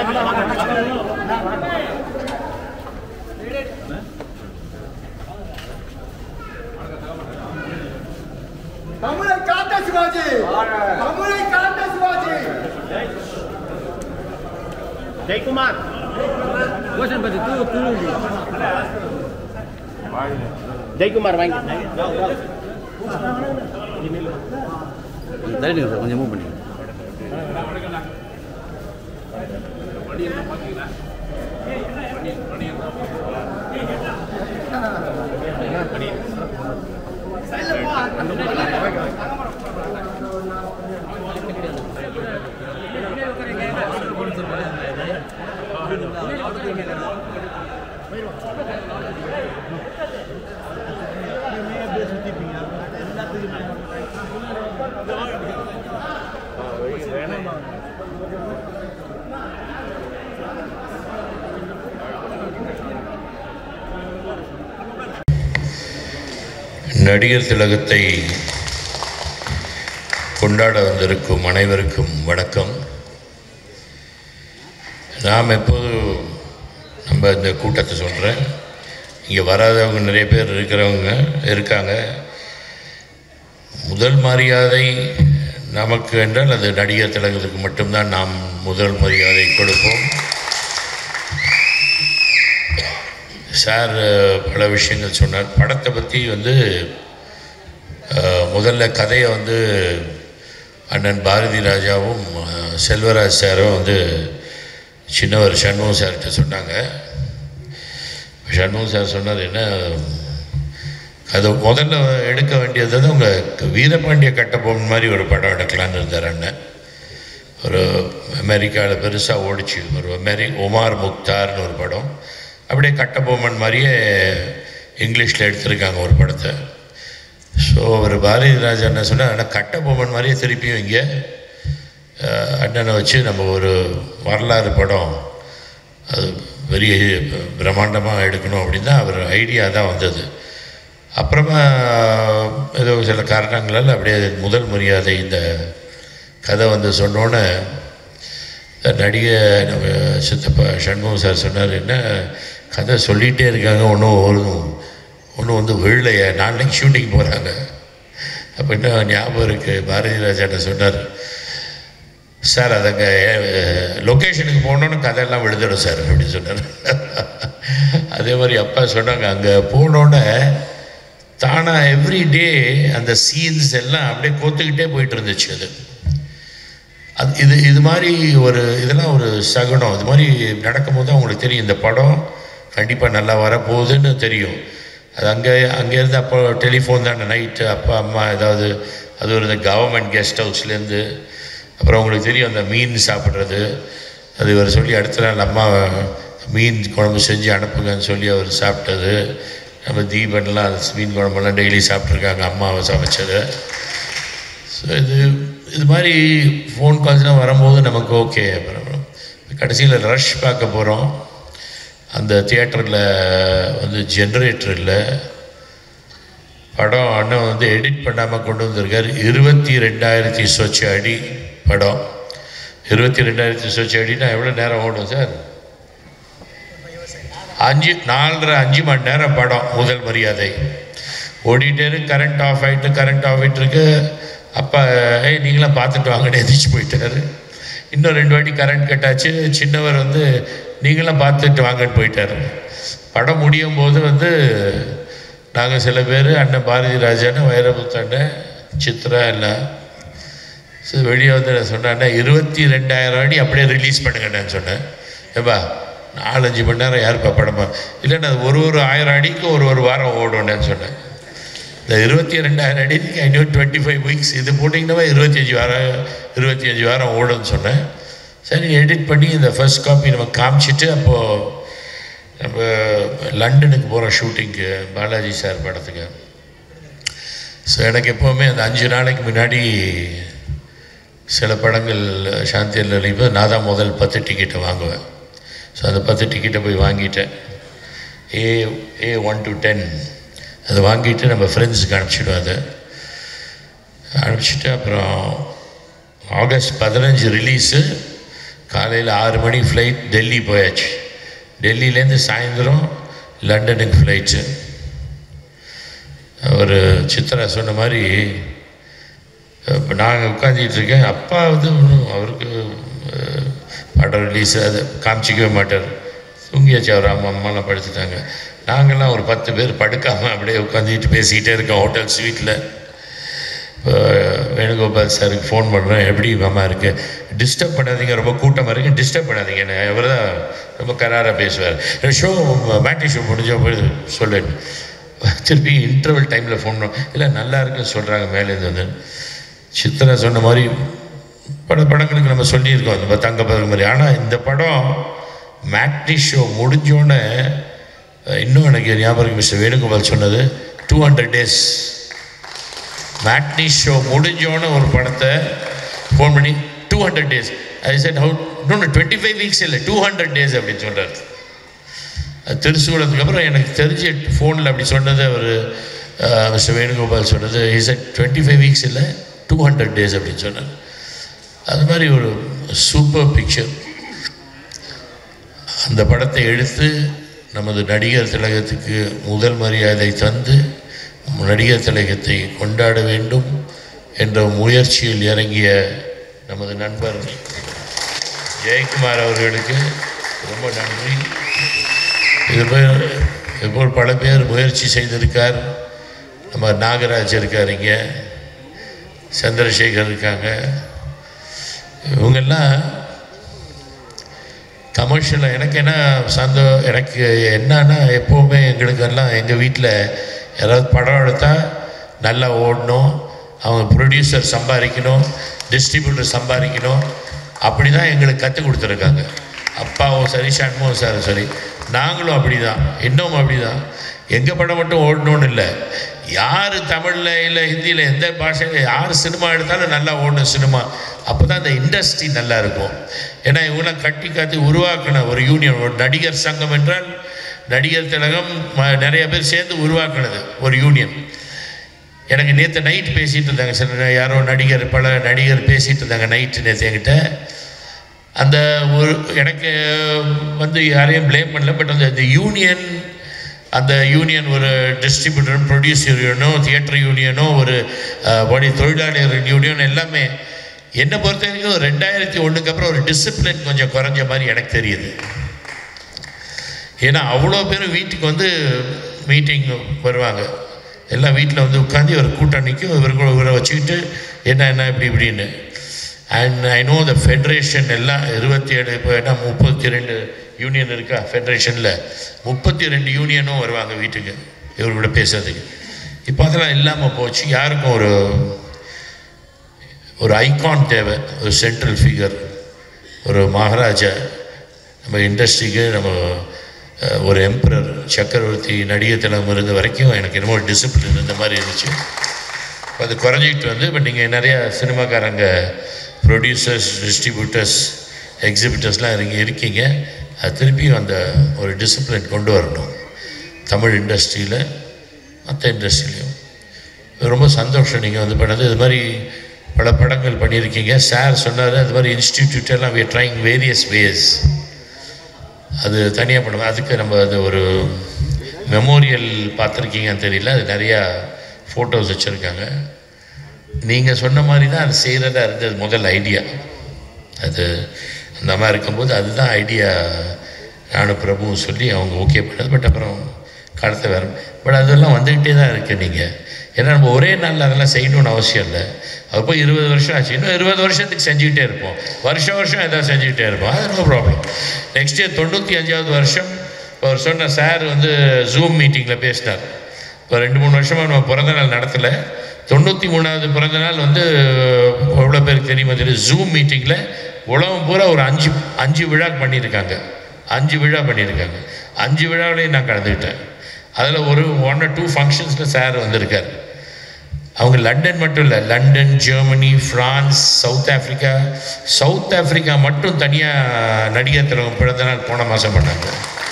தமிழை காட்ட சிவாஜி தமிழை காட்ட சிவாஜி ஜெயக்குமார் ஜெயக்குமார் வாங்கி தள்ளிடுங்க சார் கொஞ்சம் மூவ் பண்ணி நடிகர் திலகத்தை கொண்டாட வந்திருக்கும் அனைவருக்கும் வணக்கம் நாம் எப்போது நம்ம இந்த கூட்டத்தை சொல்கிறேன் இங்கே வராதவங்க நிறைய பேர் இருக்கிறவங்க இருக்காங்க முதல் மரியாதை நமக்கு என்றால் அது நடிகர் திலகத்துக்கு மட்டும்தான் நாம் முதல் மரியாதை கொடுப்போம் சார் அஹ், பல விஷயங்கள் சொன்னார் படத்தை பற்றி வந்து அஹ், முதல்ல கதையை வந்து அண்ணன் பாரதி ராஜாவும் அஹ், செல்வராஜ் சாரும் வந்து சின்னவர் சண்முகம் சார்கிட்ட சொன்னாங்க சண்முகம் சார் சொன்னார் என்ன அது முதல்ல எடுக்க வேண்டியது வந்து உங்கள் வீரபாண்டிய கட்டபொம்மன் மாதிரி ஒரு படம் எடுக்கலான்னு இருந்தார் அண்ணன் ஒரு அமெரிக்காவில் பெருசாக ஓடிச்சு ஒரு அமெரி ஒமார் முக்தார்னு ஒரு படம் அப்படியே கட்டபொம்மன் மாதிரியே இங்கிலீஷில் எடுத்திருக்காங்க ஒரு படத்தை ஸோ அவர் பாரதி ராஜா என்ன சொன்னார் ஆனால் கட்டபொம்மன் மாதிரியே திருப்பியும் இங்கே அஹ், அண்ணனை வச்சு நம்ம ஒரு வரலாறு படம் அது பெரிய பிரம்மாண்டமாக எடுக்கணும் அப்படின்னு தான் அவர் ஐடியா தான் வந்தது அப்புறமா ஏதோ சில காரணங்களால் அப்படியே முதல் மரியாதை இந்த கதை வந்து சொன்னோன்னே நடிகை நம்ம சித்தப்பா சண்முகம் சார் சொன்னார் என்ன கதை சொல்லிகிட்டே இருக்காங்க ஒன்றும் ஒன்றும் ஒன்றும் வந்து விழலையே நாளைக்கு ஷூட்டிங் போகிறாங்க அப்போ என்ன ஞாபகம் இருக்குது பாரதி ராஜாட்ட சொன்னார் சார் அதங்க லொக்கேஷனுக்கு போகணுன்னு கதையெல்லாம் விழுந்துடும் சார் அப்படின்னு சொன்னார் அதே மாதிரி அப்பா சொன்னாங்க அங்கே போனோன்னே தானாக எவ்ரி டே அந்த சீன்ஸ் எல்லாம் அப்படியே கோத்துக்கிட்டே போயிட்டு இருந்துச்சு அது அது இது இது மாதிரி ஒரு இதெல்லாம் ஒரு சகுனம் இது மாதிரி நடக்கும்போது தான் உங்களுக்கு தெரியும் இந்த படம் கண்டிப்பாக நல்லா வரப்போகுதுன்னு தெரியும் அது அங்கே அங்கேருந்து அப்போ டெலிஃபோன் தானே நைட்டு அப்பா அம்மா ஏதாவது அது ஒரு இந்த கவர்மெண்ட் கெஸ்ட் ஹவுஸ்லேருந்து அப்புறம் உங்களுக்கு தெரியும் அந்த மீன் சாப்பிட்றது அது இவர் சொல்லி அடுத்த நாள் அம்மா மீன் குழம்பு செஞ்சு அனுப்புங்கன்னு சொல்லி அவர் சாப்பிட்டது நம்ம தீபன்லாம் அந்த மீன் குழம்பெல்லாம் டெய்லி சாப்பிட்ருக்காங்க அம்மாவை சமைச்சது ஸோ இது இது மாதிரி ஃபோன் கால்ஸ்லாம் வரும்போது நமக்கு ஓகே அப்புறம் கடைசியில் ரஷ் பார்க்க போகிறோம் அந்த தியேட்டரில் வந்து ஜென்ரேட்டர் இல்லை படம் அண்ணன் வந்து எடிட் பண்ணாமல் கொண்டு வந்திருக்காரு இருபத்தி ரெண்டாயிரத்தி சொச்ச அடி படம் இருபத்தி ரெண்டாயிரத்தி சொச்ச அடினா எவ்வளோ நேரம் ஓடும் சார் அஞ்சு நாலரை அஞ்சு மணி நேரம் படம் முதல் மரியாதை ஓடிட்டே இருக்கு கரண்ட் ஆஃப் ஆகிட்டு கரண்ட் ஆஃப் ஆகிட்டு இருக்கு அப்பா ஏய் நீங்களாம் பார்த்துட்டு வாங்கன்னு எதிர்த்து போயிட்டாரு இன்னும் ரெண்டு வாட்டி கரண்ட் கட்டாச்சு சின்னவர் வந்து நீங்களாம் பார்த்துட்டு வாங்கன்னு போயிட்டாரு படம் முடியும் போது வந்து நாங்கள் சில பேர் அண்ணன் பாரதி ராஜான்னு வைரமுத்து அண்ணன் சித்ரா எல்லாம் ஸோ வெளியே வந்து நான் சொன்னேன் இருபத்தி ரெண்டாயிரம் அடி அப்படியே ரிலீஸ் பண்ணுங்கண்ணேன்னு சொன்னேன் ஏப்பா நாலஞ்சு மணி நேரம் யாருப்பா படமா இல்லைன்னா அது ஒரு ஒரு ஆயிரம் அடிக்கு ஒரு ஒரு வாரம் ஓடும்னு சொன்னேன் இந்த இருபத்தி ரெண்டாயிரம் அடிக்கு ஐநூறு டுவெண்ட்டி ஃபைவ் வீக்ஸ் இது போட்டிங்கன்னா இருபத்தஞ்சி வாரம் இருபத்தி அஞ்சு வாரம் ஓடும்னு சொன்னேன் சரி எடிட் பண்ணி இந்த ஃபர்ஸ்ட் காப்பி நம்ம காமிச்சிட்டு அப்போது நம்ம லண்டனுக்கு போகிறோம் ஷூட்டிங்க்கு பாலாஜி சார் படத்துக்கு ஸோ எனக்கு எப்போவுமே அந்த அஞ்சு நாளைக்கு முன்னாடி சில படங்கள் சாந்தியில் நினைப்போது நான் தான் முதல் பத்து டிக்கெட்டை வாங்குவேன் ஸோ அந்த பத்து டிக்கெட்டை போய் வாங்கிட்டேன் A A one to ten அதை வாங்கிட்டு நம்ம ஃப்ரெண்ட்ஸுக்கு அனுப்பிச்சிடுவோம் அதை அனுப்பிச்சிட்டு அப்புறம் ஆகஸ்ட் பதினஞ்சு ரிலீஸு காலையில் ஆறு மணி ஃப்ளைட் டெல்லி போயாச்சு டெல்லியிலேருந்து சாயந்தரம் லண்டனுக்கு ஃப்ளைட்ஸு அவர் சித்ரா சொன்ன மாதிரி இப்போ நாங்கள் உட்காந்துட்டு இருக்கேன் அப்பா வந்து ஒன்றும் அவருக்கு அஹ், படம் ரிலீஸ் அது காமிச்சிக்கவே மாட்டார் தூங்கியாச்சு அவர் அம்மா அம்மாலாம் படுத்துட்டாங்க நாங்கள்லாம் ஒரு பத்து பேர் படுக்காமல் அப்படியே உட்காந்துட்டு பேசிக்கிட்டே இருக்கோம் ஹோட்டல் ஸ்வீட்டில் இப்போ வேணுகோபால் சாருக்கு ஃபோன் பண்ணுறேன் எப்படி மாமா இருக்கு டிஸ்டர்ப் பண்ணாதீங்க ரொம்ப கூட்டமாக இருக்கு டிஸ்டர்ப் பண்ணாதீங்க என்ன இவர் தான் ரொம்ப கராராக பேசுவார் ஷோ மேட்டி ஷோ முடிஞ்ச போது சொல்லு திருப்பி இன்டர்வல் டைமில் ஃபோன் பண்ணோம் இல்லை நல்லா இருக்குன்னு சொல்கிறாங்க மேலேருந்து வந்து சித்ரா சொன்ன மாதிரி பட படங்களுக்கு நம்ம சொல்லியிருக்கோம் இந்த தங்க பதக்கம் மாதிரி ஆனால் இந்த படம் மேட்னி ஷோ முடிஞ்சோடனே இன்னும் எனக்கு ஞாபகம் இருக்கு மிஸ்டர் வேணுகோபால் சொன்னது two hundred days matinee show முடிஞ்சோன்னு ஒரு படத்தை ஃபோன் பண்ணி two hundred days I said how இன்னொன்று டுவெண்ட்டி ஃபைவ் வீக்ஸ் இல்லை டூ ஹண்ட்ரட் டேஸ் அப்படின்னு சொல்கிறார் அது திருசூலத்துக்கு அப்புறம் எனக்கு தெரிஞ்ச ஃபோனில் அப்படி சொன்னது அவர் மிஸ்டர் வேணுகோபால் சொன்னது is at twenty five weeks இல்லை டூ ஹண்ட்ரட் டேஸ் அப்படின்னு சொன்னார் அது மாதிரி ஒரு சூப்பர் பிக்சர் அந்த படத்தை எடுத்து நமது நடிகர் திலகத்துக்கு முதல் மரியாதை தந்து நடிகர் திலகத்தை கொண்டாட வேண்டும் என்ற முயற்சியில் இறங்கிய நமது நண்பர் ஜெயக்குமார் அவர்களுக்கு ரொம்ப நன்றி இதுபோல் இதுபோல் பல பேர் முயற்சி செய்திருக்கார் நம்ம நாகராஜ் இருக்கார் இங்கே சந்திரசேகர் இருக்காங்க இவங்கெல்லாம் கமர்ஷியலாக எனக்கு என்ன சந்தோ எனக்கு என்னன்னா எப்போவுமே எங்களுக்கெல்லாம் எங்கள் வீட்டில் யாராவது படம் எடுத்தால் நல்லா ஓடணும் அவங்க ப்ரொடியூசர் சம்பாதிக்கணும் டிஸ்ட்ரிபியூட்டர் சம்பாதிக்கணும் அப்படி தான் எங்களுக்கு கற்றுக் கொடுத்துருக்காங்க அப்பாவும் சரி சண்முகம் சாரும் சரி நாங்களும் அப்படி தான் இன்னும் அப்படி தான் எங்கள் படம் மட்டும் ஓடணும்னு இல்லை யார் தமிழில் இல்லை ஹிந்தியில் எந்த பாஷையில் யார் சினிமா எடுத்தாலும் நல்லா ஓடணும் சினிமா அப்போ தான் அந்த இண்டஸ்ட்ரி நல்லா இருக்கும் ஏன்னா இவங்களாம் கட்டி காத்து உருவாக்கின ஒரு யூனியன் ஒரு நடிகர் சங்கம் என்றால் நடிகர் திலகம் ம- நிறைய பேர் சேர்ந்து உருவாக்குனது ஒரு யூனியன் எனக்கு நேற்று நைட் பேசிகிட்டு இருந்தாங்க சில யாரோ நடிகர் பல நடிகர் பேசிகிட்டு இருந்தாங்க நைட்டு நேற்று என்கிட்ட அந்த ஒரு எனக்கு வந்து யாரையும் ப்ளேம் பண்ணல பட் அந்த இந்த யூனியன் அந்த யூனியன் ஒரு டிஸ்ட்ரிபியூட்டர் ப்ரொடியூசர் யூனியனோ தியேட்டர் யூனியனோ ஒரு பாடி தொழிலாளர் யூனியன் எல்லாமே என்னை பொறுத்த வரைக்கும் ரெண்டாயிரத்தி ஒன்றுக்கு அப்புறம் ஒரு டிசிப்ளின் கொஞ்சம் குறைஞ்ச மாதிரி எனக்கு தெரியுது ஏன்னா அவ்வளோ பேர் வீட்டுக்கு வந்து மீட்டிங் வருவாங்க எல்லாம் வீட்டில் வந்து உட்காந்து ஒரு கூட்டம் நிற்கும் இவருக்கு இவரை வச்சுக்கிட்டு என்ன என்ன இப்படி இப்படின்னு and I know the federation எல்லாம் இருபத்தி ஏழு இப்போ என்ன முப்பத்தி ரெண்டு யூனியன் இருக்கா ஃபெடரேஷனில் முப்பத்தி ரெண்டு யூனியனும் வருவாங்க வீட்டுக்கு இவர் கூட பேசுறதுக்கு இப்போ அதெல்லாம் இல்லாமல் போச்சு யாருக்கும் ஒரு ஒரு ஐகான் தேவை ஒரு சென்ட்ரல் ஃபிகர் ஒரு மகாராஜா நம்ம இண்டஸ்ட்ரிக்கு நம்ம அஹ், ஒரு எம்பரர் சக்கரவர்த்தி நடிகர் திலகம் இருந்த வரைக்கும் எனக்கு என்னமோ டிசிப்ளின் இந்த மாதிரி இருந்துச்சு இப்ப அது குறைஞ்சிக்கிட்டு வந்து இப்போ நீங்கள் நிறையா சினிமாக்காரங்க ப்ரொடியூசர்ஸ் டிஸ்ட்ரிபியூட்டர்ஸ் எக்ஸிபிட்டர்ஸ்லாம் இங்கே இருக்கீங்க அது திருப்பியும் அந்த ஒரு டிசிப்ளின் கொண்டு வரணும் தமிழ் இண்டஸ்ட்ரியில் மற்ற இண்டஸ்ட்ரியிலையும் ரொம்ப சந்தோஷம் நீங்கள் வந்து பண்ணது இது மாதிரி பல படங்கள் பண்ணியிருக்கீங்க சார் சொன்னார் அது மாதிரி இன்ஸ்டிடியூட் எல்லாம் we are trying various ways அது தனியாக பண்ணுவோம் அதுக்கு நம்ம அது ஒரு மெமோரியல் பார்த்துருக்கீங்கன்னு தெரியல அது நிறையா ஃபோட்டோஸ் வச்சுருக்காங்க நீங்கள் சொன்ன மாதிரி தான் அது செய்கிறதா இருந்தது முதல் ஐடியா அது அந்த மாதிரி இருக்கும்போது அதுதான் ஐடியா நானும் பிரபுவும் சொல்லி அவங்க ஓகே பண்ணது பட் அப்புறம் கடத்த வேறு பட் அதெல்லாம் வந்துக்கிட்டே தான் இருக்குது நீங்கள் ஏன்னா நம்ம ஒரே நாளில் அதெல்லாம் செய்யணும்னு அவசியம் இல்லை அது போய் இருபது வருஷம் ஆச்சு இன்னும் இருபது வருஷத்துக்கு செஞ்சுக்கிட்டே இருப்போம் வருஷம் வருஷம் எதாவது செஞ்சுக்கிட்டே இருப்போம் அது நோ ப்ராப்ளம் நெக்ஸ்ட் இயர் தொண்ணூற்றி அஞ்சாவது வருஷம் இப்போ அவர் சொன்ன சார் வந்து ஜூம் மீட்டிங்கில் பேசினார் இப்போ ரெண்டு மூணு வருஷமாக நம்ம பிறந்த நாள் நடத்தலை தொண்ணூற்றி மூணாவது பிறந்த நாள் வந்து எவ்வளோ பேருக்கு தெரியுமா தெரியும் ஜூம் மீட்டிங்கில் உலகம் பூரா ஒரு அஞ்சு அஞ்சு விழா பண்ணியிருக்காங்க அஞ்சு விழா பண்ணியிருக்காங்க அஞ்சு விழாவிலையும் நான் கலந்துக்கிட்டேன் அதில் ஒரு ஒன் ஆர் டூ ஃபங்க்ஷன்ஸில் சார் வந்திருக்கார் அவங்க லண்டன் மட்டும் இல்லை London Germany France South Africa South Africa மட்டும் தனியாக நடிகர் திலகம் பிறந்த நாள் போன மாதம் பண்ணாங்க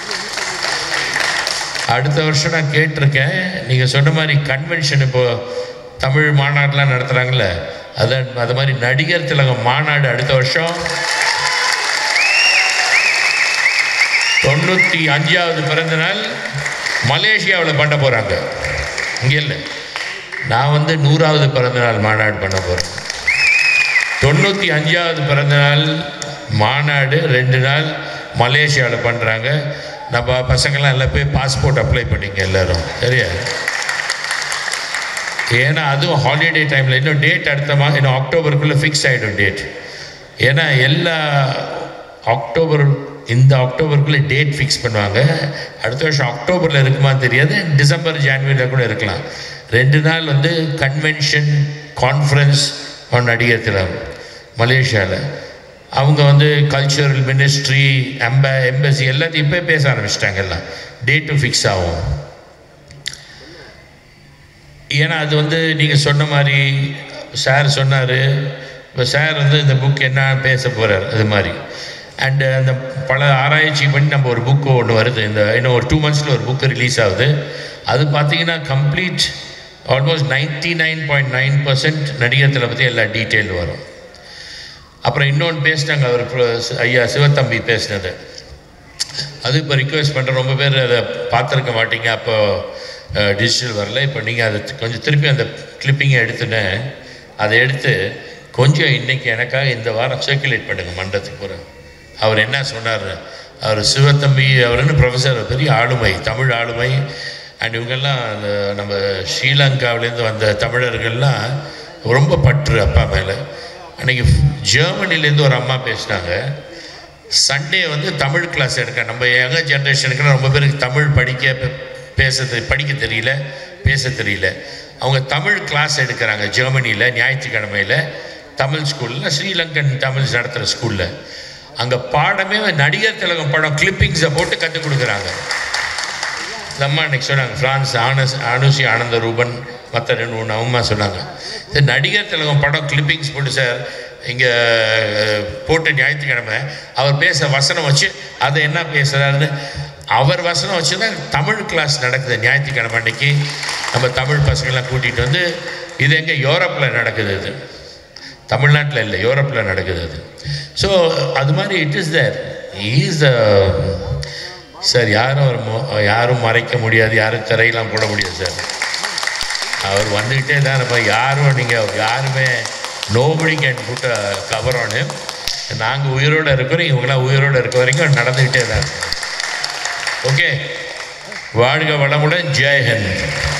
அடுத்த வருஷம் நான் கேட்டிருக்கேன் நீங்கள் சொன்ன மாதிரி கன்வென்ஷன் இப்போ தமிழ் மாநாடுலாம் நடத்துகிறாங்கல்ல அதான் அது மாதிரி நடிகர் திலகம் மாநாடு அடுத்த வருஷம் தொண்ணூற்றி அஞ்சாவது பிறந்த நாள் மலேசியாவில் பண்ண போகிறாங்க இங்கே இல்லை நான் வந்து நூறாவது பிறந்த நாள் மாநாடு பண்ண போகிறேன் தொண்ணூற்றி அஞ்சாவது பிறந்த நாள் மாநாடு ரெண்டு நாள் மலேசியாவில் பண்ணுறாங்க நம்ம பசங்கள்லாம் எல்லாம் போய் பாஸ்போர்ட் அப்ளை பண்ணிங்க எல்லாரும் சரியா ஏன்னா அதுவும் ஹாலிடே டைமில் இன்னும் டேட் அடுத்த மா இன்னும் அக்டோபருக்குள்ளே ஃபிக்ஸ் ஆகிடும் டேட் ஏன்னா எல்லா அக்டோபர் இந்த அக்டோபருக்குள்ளே டேட் ஃபிக்ஸ் பண்ணுவாங்க அடுத்த வருஷம் அக்டோபரில் இருக்குமா தெரியாது டிசம்பர் ஜான்வரியில் கூட இருக்கலாம் ரெண்டு நாள் வந்து கன்வென்ஷன் கான்ஃபரன்ஸ் நடிகர் திலம் மலேசியாவில் அவங்க வந்து கல்ச்சுரல் மினிஸ்ட்ரி எம்ப எம்பசி எல்லாத்தையும் இப்போ பேச ஆரம்பிச்சிட்டாங்க எல்லாம் டேட்டும் ஃபிக்ஸ் ஆகும் ஏன்னா அது வந்து நீங்கள் சொன்ன மாதிரி சார் சொன்னார் இப்போ சார் வந்து இந்த புக் என்ன பேச போகிறார் அது மாதிரி அண்டு அந்த பல ஆராய்ச்சி பண்ணி நம்ம ஒரு புக்கு ஒன்று வருது இந்த இன்னும் ஒரு டூ மந்த்ஸில் ஒரு புக்கு ரிலீஸ் ஆகுது அது பார்த்தீங்கன்னா complete almost ninety nine point nine percent நடிகத்தில் பற்றி எல்லா டீட்டெயில் வரும் அப்புறம் இன்னொன்று பேசினாங்க அவர் ப்ரொ- ஐயா சிவத்தம்பி பேசினது அது இப்போ ரிக்வெஸ்ட் பண்ணுறேன் ரொம்ப பேர் அதை பார்த்துருக்க மாட்டீங்க அப்போ டிஜிட்டல் வரல இப்போ நீங்கள் அதை கொஞ்சம் திருப்பி அந்த கிளிப்பிங்கை எடுத்துன்னு அதை எடுத்து கொஞ்சம் இன்னைக்கு எனக்காக இந்த வாரம் சர்க்குலேட் பண்ணுங்கள் மன்றத்துக்கு பூரா அவர் என்ன சொன்னார் அவர் சிவத்தம்பி அவர்னு ப்ரொஃபஸர் பெரிய ஆளுமை தமிழ் ஆளுமை அண்ட் இவங்கெல்லாம் அந்த நம்ம ஸ்ரீலங்காவிலேருந்து வந்த தமிழர்கள்லாம் ரொம்ப பற்று அப்பா மேலே அன்றைக்கி ஜெர்மனிலேருந்து ஒரு அம்மா பேசினாங்க சண்டே வந்து தமிழ் கிளாஸ் எடுக்க நம்ம யங்க ஜென்ரேஷனுக்குலாம் ரொம்ப பேருக்கு தமிழ் படிக்க பே- பேச தெ- படிக்க தெரியல பேச தெரியல அவங்க தமிழ் கிளாஸ் எடுக்கிறாங்க ஜெர்மனியில் ஞாயிற்றுக்கிழமையில் தமிழ் ஸ்கூலில் ஸ்ரீலங்கன் தமிழ் நடத்துகிற ஸ்கூலில் அங்கே பாடமே நடிகர் திலகம் படம் கிளிப்பிங்ஸை போட்டு கற்றுக் கொடுக்குறாங்க இந்த அம்மா இன்னைக்கு சொன்னாங்க ஃப்ரான்ஸ் ஆனஸ் அனுசி ஆனந்த ரூபன் மற்ற ரெண்டு மூணு அம்மா சொன்னாங்க இது நடிகர் திலகம் படம் கிளிப்பிங்ஸ் போட்டு சார் இங்கே போட்டு ஞாயிற்றுக்கிழமை அவர் பேச வசனம் வச்சு அதை என்ன பேசுகிறாருன்னு அவர் வசனம் வச்சு தான் தமிழ் கிளாஸ் நடக்குது ஞாயிற்றுக்கிழமை அன்னைக்கு நம்ம தமிழ் பசங்கள்லாம் கூட்டிகிட்டு வந்து இது எங்கே யூரோப்பில் நடக்குது இது தமிழ்நாட்டில் இல்லை யூரோப்பில் நடக்குது அது ஸோ அது மாதிரி it is there is sir யாரும் ஒரு மொ- யாரும் மறைக்க முடியாது யாரும் திரையெல்லாம் போட முடியாது சார் அவர் வந்துக்கிட்டே தான் இருப்போம் யாரும் நீங்கள் யாருமே நோபடி கேன் புட்ட கவரோன்னு நாங்கள் உயிரோடு இருக்கிறோம் இவங்களாம் உயிரோடு இருக்க வரைக்கும் நடந்துக்கிட்டே தான் ஓகே வாழ்க வளமுடன் ஜெய் ஹிந்த்